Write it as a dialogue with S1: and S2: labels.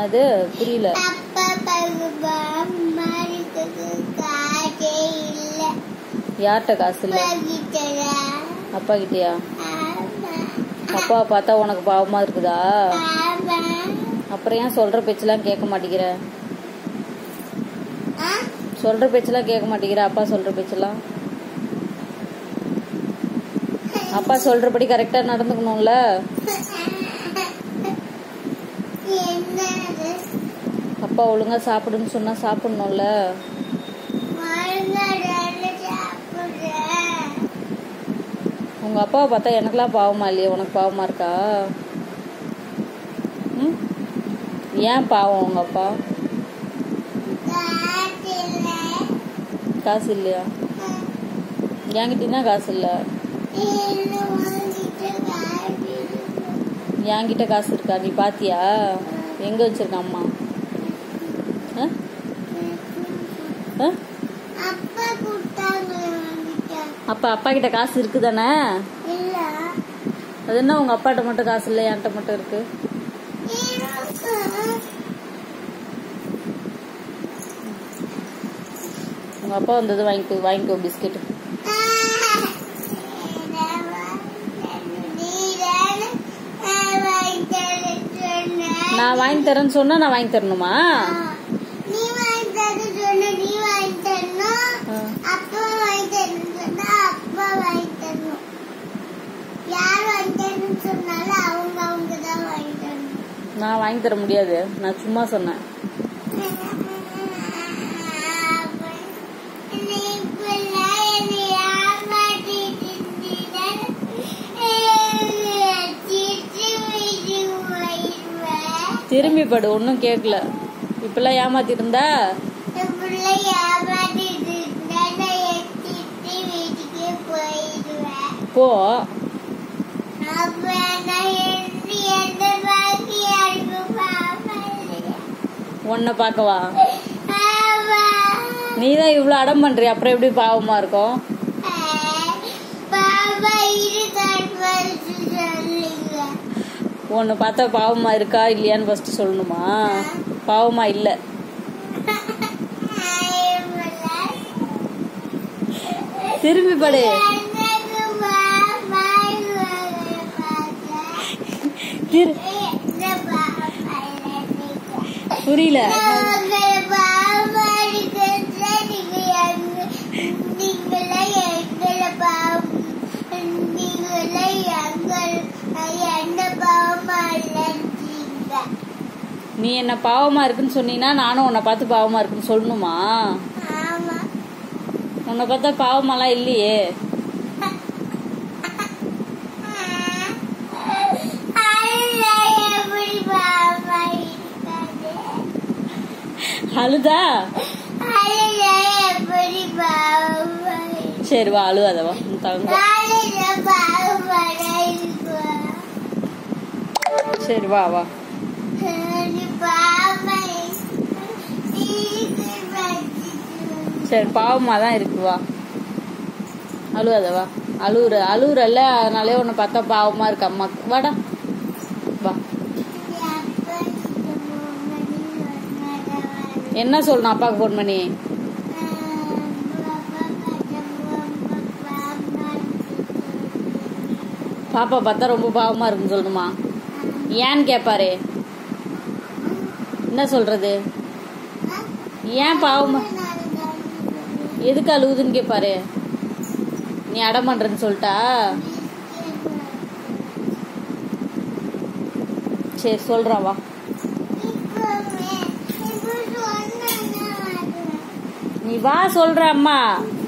S1: என்னது புரியல
S2: அப்பா பகுபா அம்மாவுக்கு காசே இல்ல
S1: யார்கிட்ட காசு இல்ல
S2: பகிட்டரா
S1: அப்பா கிட்டயா
S2: ஆமா
S1: அப்பாவை பார்த்தா உனக்கு பாவமா இருக்குதா
S2: ஆமா
S1: அப்புறம் ஏன் சொல்ற பேச்செல்லாம் கேட்க மாட்டேங்கிற
S2: ஆ
S1: சொல்ற பேச்செல்லாம் கேட்க மாட்டேங்கிற அப்பா சொல்ற பேச்செல்லாம் அப்பா சொல்றபடி கரெக்டா நடந்துக்கணும்ல
S2: என்னது
S1: அப்பா ஒழுங்கா சாப்பிடுன்னு சொன்னா சாப்பிடணும்ல
S2: மருந்தாடால சாப்பிடுறேன்
S1: உங்க அப்பாவை பார்த்தா எனக்கெல்லாம் பாவமா இல்லையா உனக்கு பாவமா இருக்கா ம்? ஏன் பாவம் உங்க அப்பா
S2: காசு இல்ல
S1: காசு இல்லையா என்கிட்டயும் தான் காசு இல்ல
S2: என்ன வாங்கிட்டு காசு இல்ல.
S1: என்கிட்ட காசு இருக்கா நீ பாத்தியா எங்க வச்சிருக்க அம்மா ஆ? ஆ?
S2: அப்பா கொடுத்தாங்க வாங்கிட்டேன்
S1: அப்ப அப்பா கிட்ட காசு இருக்குதானே
S2: இல்ல
S1: அது என்ன உங்க அப்பாட்ட மட்டும் காசு இல்ல என்கிட்ட மட்டும் இருக்கு
S2: இருக்கு
S1: உங்க அப்பா வந்தது வாங்கிக்கோ வாங்கிக்கோ பிஸ்கெட் நான் வாங்கி தரேன்னு சொன்னா நான் வாங்கி தரணுமா
S2: நீ வாங்கி தர சொன்ன நீ வாங்கி தரணும்
S1: ஆ.
S2: அப்பா வாங்கி தரணும் சொன்னா அப்பா வாங்கி தரணும் யார் வாங்கி தரணும்னு சொன்னாலும் அவங்க அவங்க தான் வாங்கி தரணும்
S1: நான் வாங்கி தர முடியாது நான் சும்மா சொன்னேன்
S2: நீ இப்பெல்லாம் என்னை ஏமாத்திட்டு இருந்தீங்கன்னா, சிரிச்சு வீட்டுக்கு போயிடுவேன்.
S1: திரும்பி படு ஒன்னும் கேட்கல இப்பெல்லாம் ஏமாத்திட்டு இருந்தா
S2: என் பிள்ளை ஏமாத்திட்டு இருந்தா நான் என் சித்தி வீட்டுக்கு போயிடுவேன்.
S1: போ
S2: அப்ப நான் எந்த எந்த பாக்கி யாருக்கும் பாப்பேன்
S1: உன்னை பார்க்கவா
S2: ஆமா
S1: நீ தான் இவ்வளவு அடம் பண்றிய அப்புறம் எப்படி பாவமா இருக்கும்
S2: பாபா இரு காட்டுவாரு சொல்லுங்க
S1: உன்னை பார்த்தா பாவமா இருக்கா இல்லையான்னு ஃபர்ஸ்ட் சொல்லணுமா பாவமா இல்ல திரும்பி படு திரு புரியல நீ என்ன பாவமா இருக்குன்னு சொன்னீங்கன்னா நானும் உன்னை பார்த்து பாவமா இருக்குன்னு சொல்லணுமா உன்னை பார்த்தா பாவமாலாம் இல்லையே அழுதா
S2: எப்படி பாவமா
S1: சரி வா அழுவாதவா உன் தங்கம்
S2: காலையில பாவமா இருக்குவா
S1: சரி வா வா சரி பாவமா தான் இருக்கு வா அழுவாத வா அழுவுற அழுவுறல்ல அதனாலே உன்னை பார்த்தா பாவமா இருக்கு அம்மாக்கு வாடா வா என்ன சொல்லணும் அப்பாவுக்கு ஃபோன் பண்ணி பாப்பா பார்த்தா ரொம்ப பாவமா இருக்குன்னு சொல்லணுமா ஏன்னு கேட்பாரு என்ன சொல்றது ஏன் பாவமா எதுக்கு அழுகுதுன்னு கேட்பாரு நீ அடம் பண்றேன்னு சொல்லிட்டா சரி சொல்றான் வா நீ வா சொல்ற அம்மா